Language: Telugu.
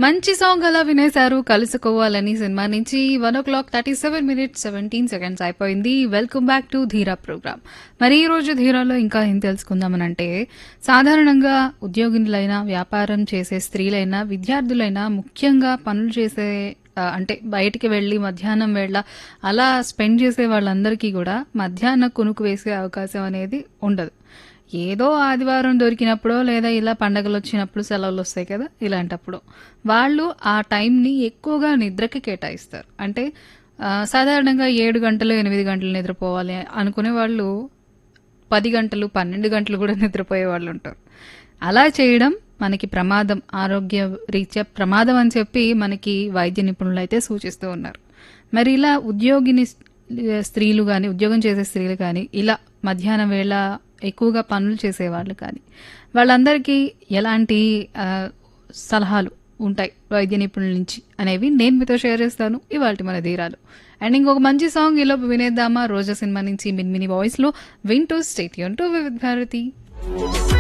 మంచి సాంగ్ అలా వినేశారు కలుసుకోవాలని సినిమా నుంచి one o'clock thirty seven minutes seventeen seconds అయిపోయింది welcome back to Dheera program మరి ఈ రోజు ధీరాలో ఇంకా ఏం తెలుసుకుందామనంటే సాధారణంగా ఉద్యోగులైనా వ్యాపారం చేసే స్త్రీలైనా విద్యార్థులైనా ముఖ్యంగా పనులు చేసే ఆ, అంటే బయటికి వెళ్ళి మధ్యాహ్నం వేళ అలా స్పెండ్ చేసే వాళ్ళందరికీ కూడా మధ్యాహ్న కొనుక్కు వేసే అవకాశం అనేది ఉండదు ఏదో ఆదివారం దొరికినప్పుడో లేదా ఇలా పండగలు వచ్చినప్పుడు సెలవులు వస్తాయి కదా ఇలాంటప్పుడు వాళ్ళు ఆ టైంని ఎక్కువగా నిద్రకి కేటాయిస్తారు అంటే ఆ, సాధారణంగా ఏడు గంటలు ఎనిమిది గంటలు నిద్రపోవాలి అనుకునే వాళ్ళు పది గంటలు పన్నెండు గంటలు కూడా నిద్రపోయే వాళ్ళు ఉంటారు అలా చేయడం మనకి ప్రమాదం ఆరోగ్య రీత్యా ప్రమాదం అని చెప్పి మనకి వైద్య నిపుణులు అయితే సూచిస్తూ ఉన్నారు మరి ఇలా ఉద్యోగిని స్త్రీలు కానీ ఉద్యోగం చేసే స్త్రీలు కానీ ఇలా మధ్యాహ్నం వేళ ఎక్కువగా పనులు చేసేవాళ్ళు కానీ వాళ్ళందరికీ ఎలాంటి ఆ, సలహాలు ఉంటాయి వైద్య నిపుణుల నుంచి అనేవి నేను మీతో షేర్ చేస్తాను ఇవాళ మన ధీరాలు అండ్ ఇంకొక మంచి సాంగ్ ఈలోపు వినేద్దామా రోజా సినిమా నుంచి మిన్ మిని వాయిస్లో వింటూ స్టేట్ టు వివిధ్ భారతి